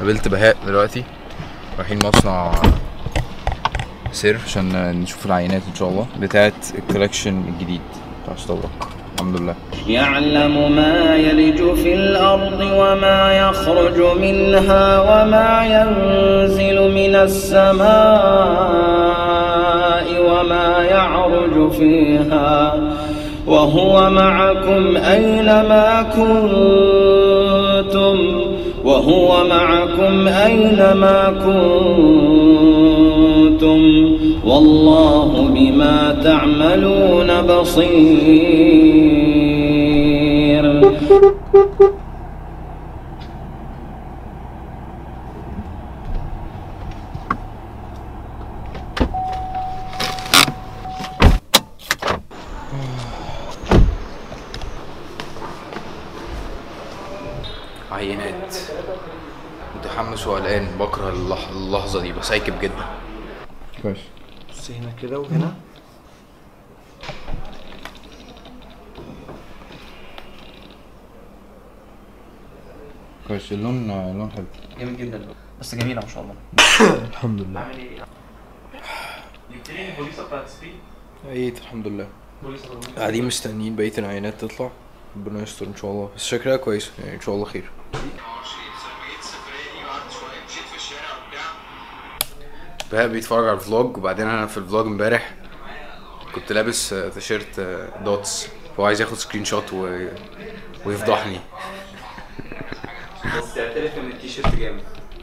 قابلت بهاء دلوقتي رايحين مصنع سير عشان نشوف العينات ان شاء الله بتاعت الكولكشن الجديد بتاع ستوبك الحمد لله يعلم ما يلج في الأرض وما يخرج منها وما ينزل من السماء وما يعرج فيها وهو معكم أينما كنتم وهو معكم أينما كنتم والله بما تعملون بصير عينات متحمس وقلقان بكره اللح- اللحظه دي بسايكب جدا كويس بص هنا كده وهنا كويس اللون لون حلو جميل جدا بس جميله ما شاء الله الحمد لله عامل ايه؟ جبت لي البوليصه بتاعت سبيد ايت الحمد لله بوليصه قاعدين مستنيين بقيه العينات تطلع ربنا يستر ان شاء الله بس شكلها كويس يعني ان شاء الله خير بهاء بيتفرج على الفلوج وبعدين انا في الفلوج امبارح كنت لابس آه، تيشيرت آه، دوتس فهو عايز ياخد سكرين شوت و... ويفضحني بس اعترف ان التيشيرت جامد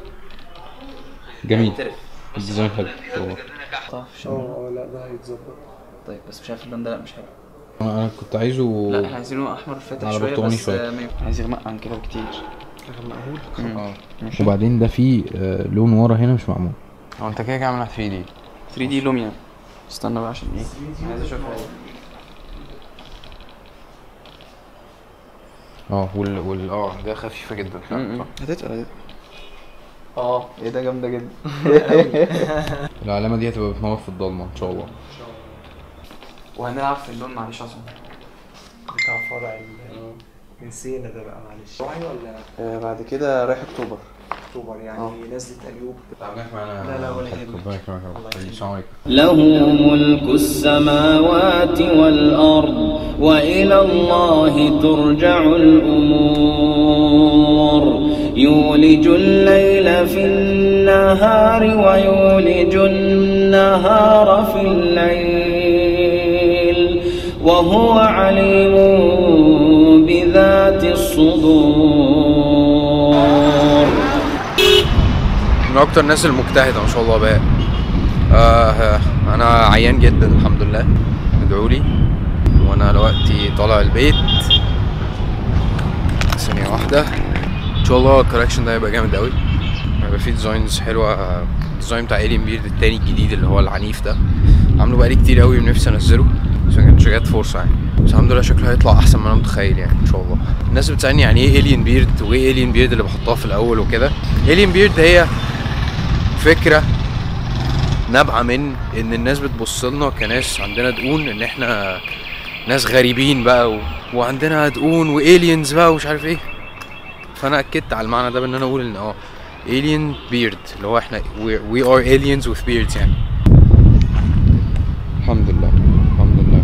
جميل اعترف الديزاين حلو والله طف اه اه لا ده هيتظبط طيب بس مش عارف اللون ده لا مش حلو انا أنا كنت عايزه لا احنا عايزينه احمر فاتح على شويه برتقاني بس شوية. آه، ما- عايز يغمق عن كده بكتير هغمقهولك اه ماشي. وبعدين ده فيه آه، لون ورا هنا مش معمول هو انت كده كده عاملها 3 دي 3 دي لوميا استنى بقى عشان ايه عايز اشوفها ايه اه وال وال اه ده خفيفه جدا م- م. هتتقل هتتقل اه ايه ده جامده جدا العلامه دي هتبقى بتنور في الضلمه ان شاء الله وهنلعب في اللون معلش عشان بتاع فرع ال نسينا ده بقى معلش وعي ولا آه بعد كده رايح اكتوبر اكتوبر يعني اه. نزلة ايوب تعبانك معانا لا، لا، ولا يهمك. ربنا يكرمك يا رب السلام عليكم له ملك السماوات والأرض وإلى الله ترجع الأمور يولج الليل في النهار ويولج النهار في الليل وهو عليم بذات الصدور من اكتر الناس المجتهده ما شاء الله بقى آه انا عيان جدا الحمد لله ادعوا لي وانا دلوقتي طالع البيت ثانيه واحده ان شاء الله الكولكشن ده هيبقى جامد قوي هيبقى فيه ديزاينز حلوه الديزاين بتاع الين بيرد التاني الجديد اللي هو العنيف ده عامله بقالي كتير قوي ونفسي انزله بس ما كانتش جات فرصه يعني بس الحمد لله شكله هيطلع احسن ما انا متخيل يعني ان شاء الله الناس بتسالني يعني ايه الين بيرد وايه الين بيرد اللي بحطها في الاول وكده الين بيرد هي فكره نابعه من ان الناس بتبص لنا كناس عندنا دقون ان احنا ناس غريبين بقى و... وعندنا دقون والينز بقى ومش عارف ايه فانا اكدت على المعنى ده بان انا اقول ان اه alien beard اللي هو احنا we, we are aliens with beards يعني الحمد لله الحمد لله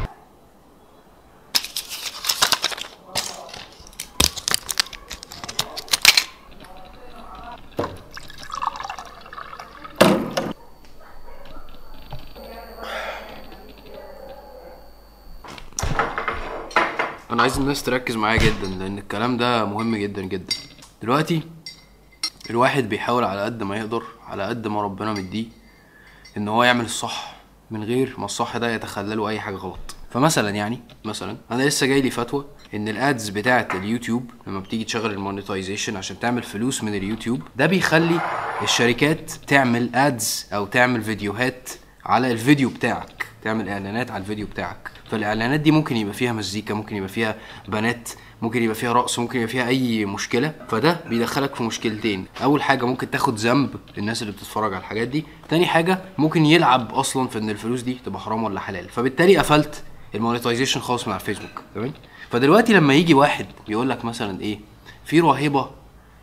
انا عايز الناس تركز معايا جدا لان الكلام ده مهم جدا جدا دلوقتي الواحد بيحاول على قد ما يقدر على قد ما ربنا مديه ان هو يعمل الصح من غير ما الصح ده يتخلله اي حاجه غلط فمثلا يعني مثلا انا لسه جاي لي فتوى ان الادز بتاعه اليوتيوب لما بتيجي تشغل المونيتايزيشن عشان تعمل فلوس من اليوتيوب ده بيخلي الشركات تعمل ادز او تعمل فيديوهات على الفيديو بتاعك تعمل اعلانات على الفيديو بتاعك فالاعلانات دي ممكن يبقى فيها مزيكا ممكن يبقى فيها بنات ممكن يبقى فيها رقص ممكن يبقى فيها اي مشكله فده بيدخلك في مشكلتين اول حاجه ممكن تاخد ذنب الناس اللي بتتفرج على الحاجات دي تاني حاجه ممكن يلعب اصلا في ان الفلوس دي تبقى حرام ولا حلال فبالتالي قفلت المونيتايزيشن خالص من على الفيسبوك تمام فدلوقتي لما يجي واحد يقول لك مثلا ايه في راهبه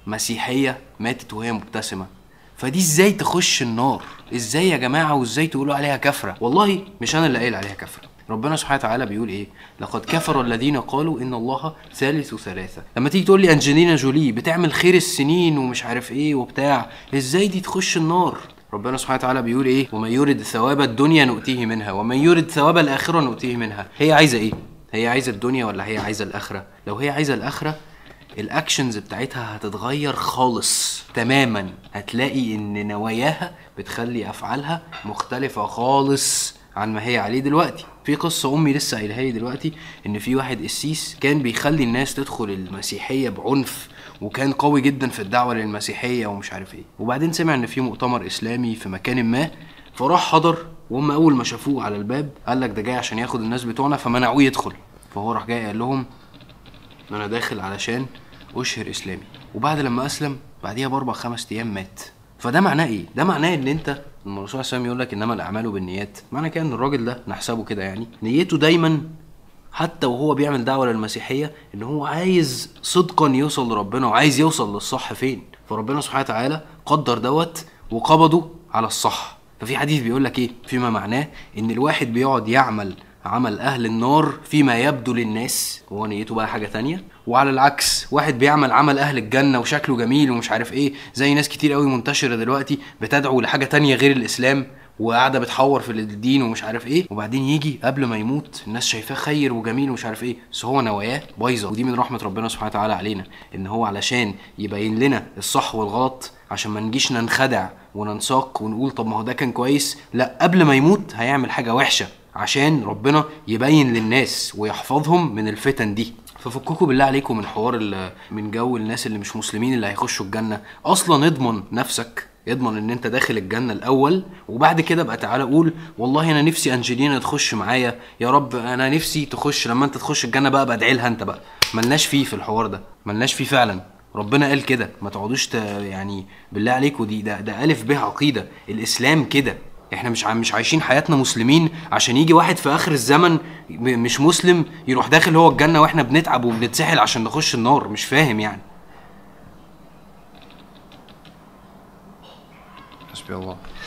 مسيحيه ماتت وهي مبتسمه فدي ازاي تخش النار ازاي يا جماعه وازاي تقولوا عليها كفره والله مش انا اللي قايل عليها كفره ربنا سبحانه وتعالى بيقول ايه لقد كفر الذين قالوا ان الله ثالث ثلاثه لما تيجي تقول لي انجلينا جولي بتعمل خير السنين ومش عارف ايه وبتاع ازاي دي تخش النار ربنا سبحانه وتعالى بيقول ايه ومن يرد ثواب الدنيا نؤتيه منها ومن يرد ثواب الاخره نؤتيه منها هي عايزه ايه هي عايزه الدنيا ولا هي عايزه الاخره لو هي عايزه الاخره الاكشنز بتاعتها هتتغير خالص تماما هتلاقي ان نواياها بتخلي افعالها مختلفه خالص عن ما هي عليه دلوقتي في قصه امي لسه قايلها لي دلوقتي ان في واحد قسيس كان بيخلي الناس تدخل المسيحيه بعنف وكان قوي جدا في الدعوه للمسيحيه ومش عارف ايه وبعدين سمع ان في مؤتمر اسلامي في مكان ما فراح حضر وهم اول ما شافوه على الباب قال لك ده جاي عشان ياخد الناس بتوعنا فمنعوه يدخل فهو راح جاي قال لهم انا داخل علشان اشهر اسلامي وبعد لما اسلم بعديها باربع خمس ايام مات فده معناه ايه ده معناه ان انت لما الرسول صلى الله عليه وسلم يقول لك انما الاعمال بالنيات معنى كده ان الراجل ده نحسبه كده يعني نيته دايما حتى وهو بيعمل دعوه للمسيحيه ان هو عايز صدقا يوصل لربنا وعايز يوصل للصح فين فربنا سبحانه وتعالى قدر دوت وقبضه على الصح ففي حديث بيقول لك ايه فيما معناه ان الواحد بيقعد يعمل عمل اهل النار فيما يبدو للناس هو نيته بقى حاجه تانية وعلى العكس واحد بيعمل عمل اهل الجنه وشكله جميل ومش عارف ايه زي ناس كتير قوي منتشره دلوقتي بتدعو لحاجه تانية غير الاسلام وقاعده بتحور في الدين ومش عارف ايه وبعدين يجي قبل ما يموت الناس شايفاه خير وجميل ومش عارف ايه بس هو نواياه بايظه ودي من رحمه ربنا سبحانه وتعالى علينا ان هو علشان يبين لنا الصح والغلط عشان ما نجيش ننخدع وننساق ونقول طب ما هو ده كان كويس لا قبل ما يموت هيعمل حاجه وحشه عشان ربنا يبين للناس ويحفظهم من الفتن دي ففككوا بالله عليكم من حوار ال- من جو الناس اللي مش مسلمين اللي هيخشوا الجنه اصلا اضمن نفسك اضمن ان انت داخل الجنه الاول وبعد كده بقى تعالى قول والله انا نفسي انجلينا تخش معايا يا رب انا نفسي تخش لما انت تخش الجنه بقى بدعي لها انت بقى ملناش فيه في الحوار ده ملناش فيه فعلا ربنا قال كده ما تقعدوش ت... يعني بالله عليكم دي ده ده الف به عقيده الاسلام كده احنا مش ع- مش عايشين حياتنا مسلمين عشان يجي واحد في اخر الزمن م- مش مسلم يروح داخل هو الجنه واحنا بنتعب وبنتسحل عشان نخش النار مش فاهم يعني حسبي الله